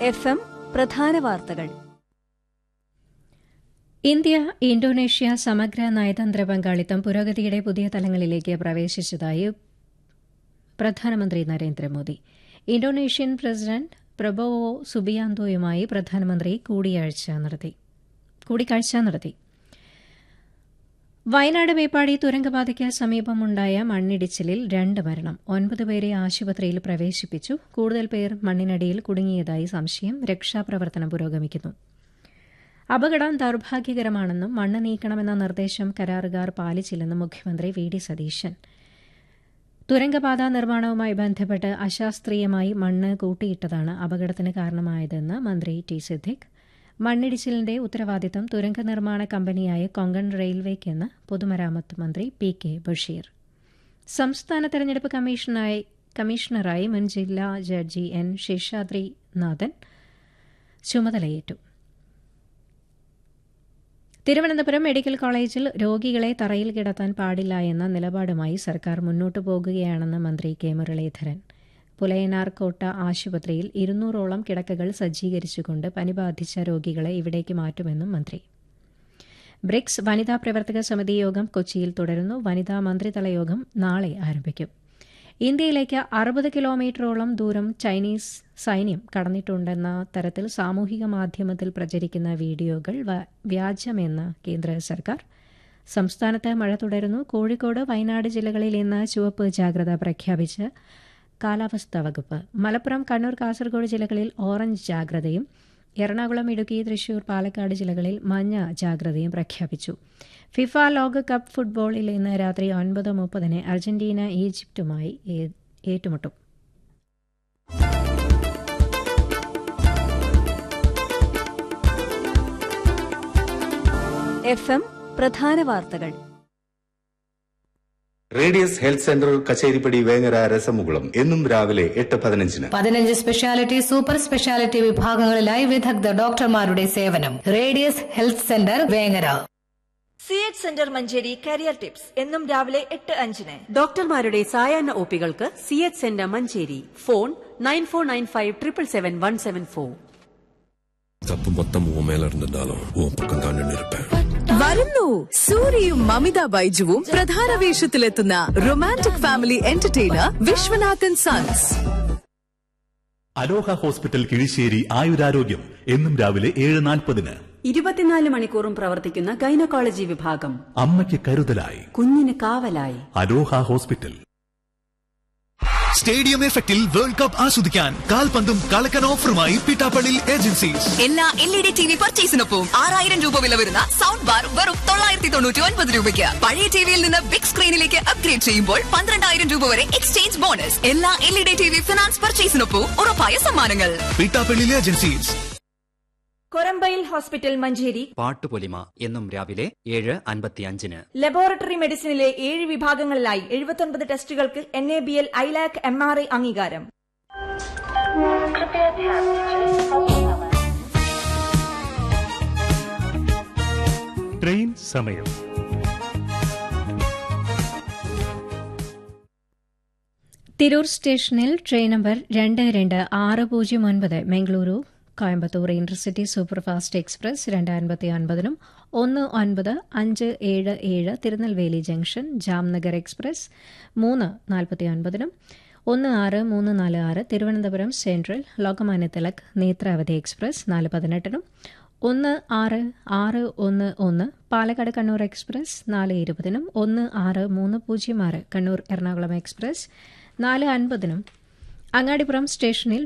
F M പ്രധാന വാർത്തകൾ India Indonesia സമഗ്ര നയതന്ത്ര പങ്കാളിത്തം പുരോഗതിയുടെ പുതിയ തലങ്ങളിലേക്ക് പ്രവേശിച്ചതായി പ്രധാനമന്ത്രി നരേന്ദ്രമോദി ഇന്തോനേഷ്യൻ പ്രസിഡന്റ് പ്രബോവോ സുബിയാന്തോയുമായി പ്രധാനമന്ത്രി കൂടിയാഴ്ച നടത്തി കൂടിക്കാഴ്ച നടത്തി വയനാട് മേപ്പാടി തുരങ്കപാതയ്ക്ക് സമീപമുണ്ടായ മണ്ണിടിച്ചിലിൽ രണ്ട് മരണം ഒൻപത് പേരെ ആശുപത്രിയിൽ പ്രവേശിപ്പിച്ചു കൂടുതൽ പേർ മണ്ണിനടിയിൽ കുടുങ്ങിയതായി സംശയം രക്ഷാപ്രവർത്തനം പുരോഗമിക്കുന്നു അപകടം ദൌർഭാഗ്യകരമാണെന്നും മണ്ണ് നീക്കണമെന്ന നിർദ്ദേശം കരാറുകാർ പാലിച്ചില്ലെന്നും മുഖ്യമന്ത്രി വി ഡി സതീശൻ തുരങ്കപാത നിർമ്മാണവുമായി ബന്ധപ്പെട്ട് അശാസ്ത്രീയമായി മണ്ണ് കൂട്ടിയിട്ടതാണ് അപകടത്തിന് കാരണമായതെന്ന് മന്ത്രി ടി സിദ്ദിഖ് മണ്ണിടിച്ചിലിന്റെ ഉത്തരവാദിത്തം തുരങ്ക നിർമ്മാണ കമ്പനിയായ കൊങ്കൺ റെയിൽവേക്കെന്ന് പൊതുമരാമത്ത് മന്ത്രി പി കെ ബഷീർ സംസ്ഥാന തെരഞ്ഞെടുപ്പ് കമ്മീഷനായി കമ്മീഷണറായി മുൻ ജില്ലാ ജഡ്ജി എൻ ശേഷാദ്രിനാഥൻ ചുമതലയേറ്റു തിരുവനന്തപുരം മെഡിക്കൽ കോളേജിൽ രോഗികളെ തറയിൽ കിടത്താൻ പാടില്ല എന്ന നിലപാടുമായി സർക്കാർ മുന്നോട്ടു പോകുകയാണെന്ന് മന്ത്രി കെ മുരളീധരൻ പുലയനാർ കോട്ട ആശുപത്രിയിൽ ഇരുന്നൂറോളം കിടക്കകൾ സജ്ജീകരിച്ചുകൊണ്ട് പനി ബാധിച്ച രോഗികളെ ഇവിടേക്ക് മാറ്റുമെന്നും മന്ത്രി ബ്രിക്സ് വനിതാ പ്രവർത്തക സമിതി യോഗം കൊച്ചിയിൽ തുടരുന്നു വനിതാ മന്ത്രിതല യോഗം നാളെ ആരംഭിക്കും ഇന്ത്യയിലേക്ക് അറുപത് കിലോമീറ്ററോളം ദൂരം ചൈനീസ് സൈന്യം കടന്നിട്ടുണ്ടെന്ന തരത്തിൽ സാമൂഹിക മാധ്യമത്തിൽ പ്രചരിക്കുന്ന വീഡിയോകൾ വ്യാജമെന്ന് കേന്ദ്ര സർക്കാർ സംസ്ഥാനത്ത് മഴ തുടരുന്നു കോഴിക്കോട് വയനാട് ജില്ലകളിൽ ഇന്ന് ചുവപ്പ് ജാഗ്രത പ്രഖ്യാപിച്ച് കാലാവസ്ഥാ വകുപ്പ് മലപ്പുറം കണ്ണൂർ കാസർഗോഡ് ജില്ലകളിൽ ഓറഞ്ച് ജാഗ്രതയും എറണാകുളം ഇടുക്കി തൃശൂർ പാലക്കാട് ജില്ലകളിൽ മഞ്ഞ ജാഗ്രതയും പ്രഖ്യാപിച്ചു ഫിഫ ലോകകപ്പ് ഫുട്ബോളിൽ ഇന്ന് രാത്രി ഒൻപത് മുപ്പതിന് അർജന്റീന ഈജിപ്തുമായി ഏറ്റുമുട്ടും എഫ് എം പ്രധാന വാർത്തകൾ radius health centre Kacheripady Vengara രസമുകുളം എന്നും രാവിലെ എട്ട് പതിനഞ്ചിന് പതിനഞ്ച് സ്പെഷ്യാലിറ്റി സൂപ്പർ സ്പെഷ്യാലിറ്റി വിഭാഗങ്ങളിലായി വിദഗ്ധ ഡോക്ടർമാരുടെ സേവനം radius health centre Vengara C H centre Manjeri career tips എന്നും രാവിലെ എട്ട് അഞ്ചിന് ഡോക്ടർമാരുടെ സായാഹ്ന ഒപികൾക്ക് C H centre Manjeri phone nine four nine five triple seven one seven four தப்பு மொத்தம் உன் மேல இருந்திருந்தாலும் உன் பக்கம் தான் நின்று இருப்பேன் വരുന്നു സൂര്യയും മമിത ബൈജുവും പ്രധാന വേഷത്തിലെത്തുന്ന romantic family entertainer Viswanathan sons Aloha hospital Kizhissery ആയുരാരോഗ്യം എന്നും രാവിലെ ഏഴ് നാൽപ്പതിന് ഇരുപത്തിനാല് മണിക്കൂറും പ്രവർത്തിക്കുന്ന ഗൈനക്കോളജി വിഭാഗം അമ്മയ്ക്ക് കരുതലായി കുഞ്ഞിന് കാവലായി അലോഹ ഹോസ്പിറ്റൽ സ്റ്റേഡിയം എഫക്റ്റിൽ വേൾഡ് കപ്പ് ആസ്വദിക്കാൻ കാൽപന്തും കളക്കൻ ഓഫറുമായി പിട്ടാപ്പള്ളി ഏജൻസീസ് എല്ലാ L E D T V പർച്ചേസിനൊപ്പം ആറായിരം രൂപ വില വരുന്ന സൗണ്ട് ബാർ വെറും തൊള്ളായിരത്തി തൊണ്ണൂറ്റി ഒൻപത് രൂപയ്ക്ക് പഴയ ടിവിയിൽ നിന്ന് ബിഗ് സ്ക്രീനിലേക്ക് അപ്ഗ്രേഡ് ചെയ്യുമ്പോൾ പന്ത്രണ്ടായിരം രൂപ വരെ എക്സ്ചേഞ്ച് ബോണസ് എല്ലാ L E D T V finance പർച്ചേസിനൊപ്പം ഉറപ്പായ സമ്മാനങ്ങൾ പിട്ടാപ്പള്ളി ഏജൻസീസ് കൊരമ്പയിൽ ഹോസ്പിറ്റൽ മഞ്ചേരി പാട്ടുപൊലിമ എന്നും രാവിലെ ഏഴ് അൻപത്തിയഞ്ചിന് ലബോറട്ടറി മെഡിസിനിലെ ഏഴ് വിഭാഗങ്ങളിലായി എഴുപത്തൊൻപത് ടെസ്റ്റുകൾക്ക് N A B L ILAC M R I അംഗീകാരം ട്രെയിൻ സമയം തിരൂർ സ്റ്റേഷനിൽ ട്രെയിൻ നമ്പർ രണ്ട് രണ്ട് ആറ് പൂജ്യം ഒൻപത് Mangaluru Coimbatore intercity superfast express രണ്ട് അൻപത്തി ഒൻപതിനും ഒന്ന് ഒൻപത് അഞ്ച് ഏഴ് ഏഴ് തിരുനെൽവേലി ജംഗ്ഷൻ ജാംനഗർ എക്സ്പ്രസ് മൂന്ന് നാൽപ്പത്തി ഒൻപതിനും ഒന്ന് ആറ് മൂന്ന് നാല് ആറ് തിരുവനന്തപുരം സെൻട്രൽ ലോകമാന്യ തിലക് നേത്രാവതി എക്സ്പ്രസ് നാല് പതിനെട്ടിനും ഒന്ന് ആറ് ആറ് ഒന്ന് ഒന്ന് പാലക്കാട് കണ്ണൂർ എക്സ്പ്രസ് നാല് ഇരുപതിനും ഒന്ന് ആറ് മൂന്ന് പൂജ്യം ആറ് കണ്ണൂർ എറണാകുളം എക്സ്പ്രസ് നാല് അൻപതിനും അങ്ങാടിപ്പുറം സ്റ്റേഷനിൽ